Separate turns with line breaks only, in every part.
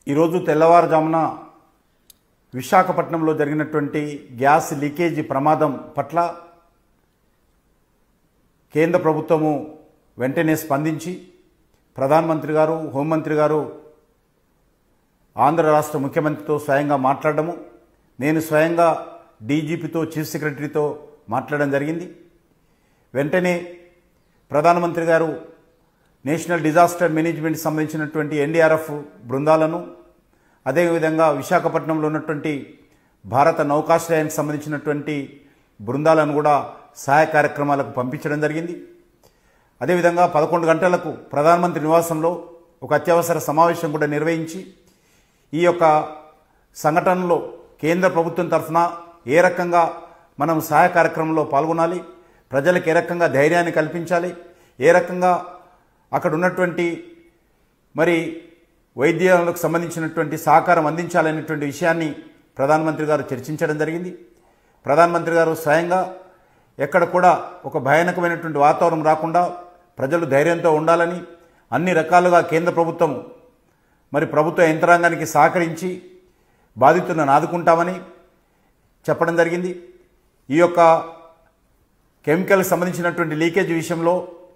ఈరోజు తెల్లవారుజామున విశాఖపట్నంలో జరిగినటువంటి గ్యాస్ లీకేజీ ప్రమాదం పట్ల కేంద్ర ప్రభుత్వము వెంటనే స్పందించి ప్రధానమంత్రి గారు హోంమంత్రి గారు ఆంధ్ర రాష్ట్ర ముఖ్యమంత్రితో స్వయంగా మాట్లాడడము నేను స్వయంగా డీజీపీతో చీఫ్ సెక్రటరీతో మాట్లాడడం జరిగింది వెంటనే ప్రధానమంత్రి గారు నేషనల్ డిజాస్టర్ మేనేజ్మెంట్ సంబంధించినటువంటి ఎన్డీఆర్ఎఫ్ బృందాలను అదేవిధంగా విశాఖపట్నంలో ఉన్నటువంటి భారత నౌకాశ్రయానికి సంబంధించినటువంటి బృందాలను కూడా సహాయ కార్యక్రమాలకు పంపించడం జరిగింది అదేవిధంగా పదకొండు గంటలకు ప్రధానమంత్రి నివాసంలో ఒక అత్యవసర సమావేశం కూడా నిర్వహించి ఈ యొక్క సంఘటనలో కేంద్ర ప్రభుత్వం తరఫున ఏ రకంగా మనం సహాయ కార్యక్రమంలో పాల్గొనాలి ప్రజలకు ఏ రకంగా ధైర్యాన్ని కల్పించాలి ఏ రకంగా అక్కడ ఉన్నటువంటి మరి వైద్యాలకు సంబంధించినటువంటి సహకారం అందించాలనేటువంటి విషయాన్ని ప్రధానమంత్రి గారు చర్చించడం జరిగింది ప్రధానమంత్రి గారు స్వయంగా ఎక్కడ కూడా ఒక భయానకమైనటువంటి వాతావరణం రాకుండా ప్రజలు ధైర్యంతో ఉండాలని అన్ని రకాలుగా కేంద్ర ప్రభుత్వం మరి ప్రభుత్వ యంత్రాంగానికి సహకరించి బాధితులను ఆదుకుంటామని చెప్పడం జరిగింది ఈ యొక్క కెమికల్ సంబంధించినటువంటి లీకేజ్ విషయంలో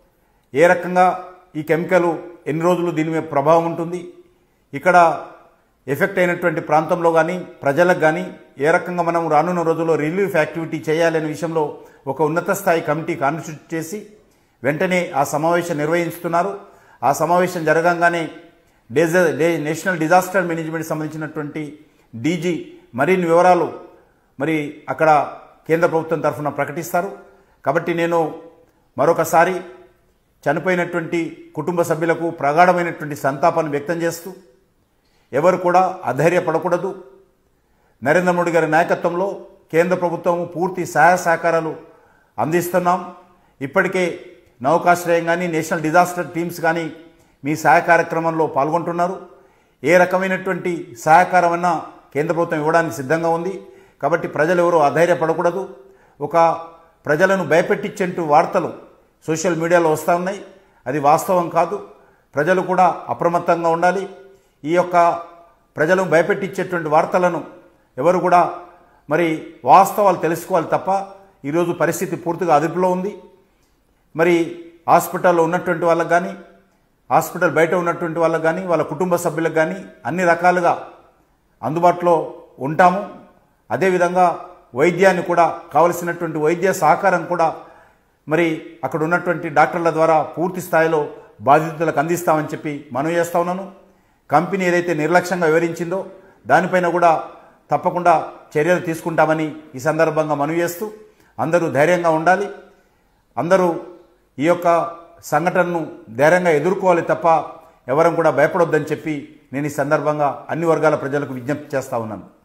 ఏ రకంగా ఈ కెమికల్ ఎన్ని రోజులు దీని మీద ప్రభావం ఉంటుంది ఇక్కడ ఎఫెక్ట్ అయినటువంటి ప్రాంతంలో కానీ ప్రజలకు కానీ ఏ రకంగా మనం రానున్న రోజుల్లో రిలీఫ్ యాక్టివిటీ చేయాలనే విషయంలో ఒక ఉన్నత స్థాయి కమిటీ కాన్స్టిట్యూట్ చేసి వెంటనే ఆ సమావేశం నిర్వహిస్తున్నారు ఆ సమావేశం జరగంగానే డేజ డే నేషనల్ డిజాస్టర్ మేనేజ్మెంట్ సంబంధించినటువంటి డీజీ మరిన్ని వివరాలు మరి అక్కడ కేంద్ర ప్రభుత్వం తరఫున ప్రకటిస్తారు కాబట్టి నేను మరొకసారి చనిపోయినటువంటి కుటుంబ సభ్యులకు ప్రగాఢమైనటువంటి సంతాపాన్ని వ్యక్తం చేస్తూ ఎవరు కూడా అధైర్యపడకూడదు నరేంద్ర మోడీ గారి నాయకత్వంలో కేంద్ర ప్రభుత్వం పూర్తి సహాయ సహకారాలు అందిస్తున్నాం ఇప్పటికే నౌకాశ్రయం కానీ నేషనల్ డిజాస్టర్ టీమ్స్ కానీ మీ సహాయ కార్యక్రమంలో పాల్గొంటున్నారు ఏ రకమైనటువంటి సహకారం అన్నా కేంద్ర ప్రభుత్వం ఇవ్వడానికి సిద్ధంగా ఉంది కాబట్టి ప్రజలు ఎవరు అధైర్యపడకూడదు ఒక ప్రజలను భయపెట్టించేంటూ వార్తలు సోషల్ మీడియాలో వస్తూ ఉన్నాయి అది వాస్తవం కాదు ప్రజలు కూడా అప్రమత్తంగా ఉండాలి ఈ యొక్క ప్రజలను భయపెట్టించేటువంటి వార్తలను ఎవరు కూడా మరి వాస్తవాలు తెలుసుకోవాలి తప్ప ఈరోజు పరిస్థితి పూర్తిగా అదుపులో ఉంది మరి హాస్పిటల్లో ఉన్నటువంటి వాళ్ళకి కానీ హాస్పిటల్ బయట ఉన్నటువంటి వాళ్ళకి కానీ వాళ్ళ కుటుంబ సభ్యులకు కానీ అన్ని రకాలుగా అందుబాటులో ఉంటాము అదేవిధంగా వైద్యాన్ని కూడా కావలసినటువంటి వైద్య సహకారం కూడా మరి అక్కడ ఉన్నటువంటి డాక్టర్ల ద్వారా పూర్తి స్థాయిలో బాధితులకు అందిస్తామని చెప్పి మనవి చేస్తా ఉన్నాను కంపెనీ ఏదైతే నిర్లక్ష్యంగా వివరించిందో దానిపైన కూడా తప్పకుండా చర్యలు తీసుకుంటామని ఈ సందర్భంగా మనవి చేస్తూ అందరూ ధైర్యంగా ఉండాలి అందరూ ఈ యొక్క సంఘటనను ధైర్యంగా ఎదుర్కోవాలి తప్ప ఎవరం కూడా భయపడొద్దని చెప్పి నేను ఈ సందర్భంగా అన్ని వర్గాల ప్రజలకు విజ్ఞప్తి చేస్తా ఉన్నాను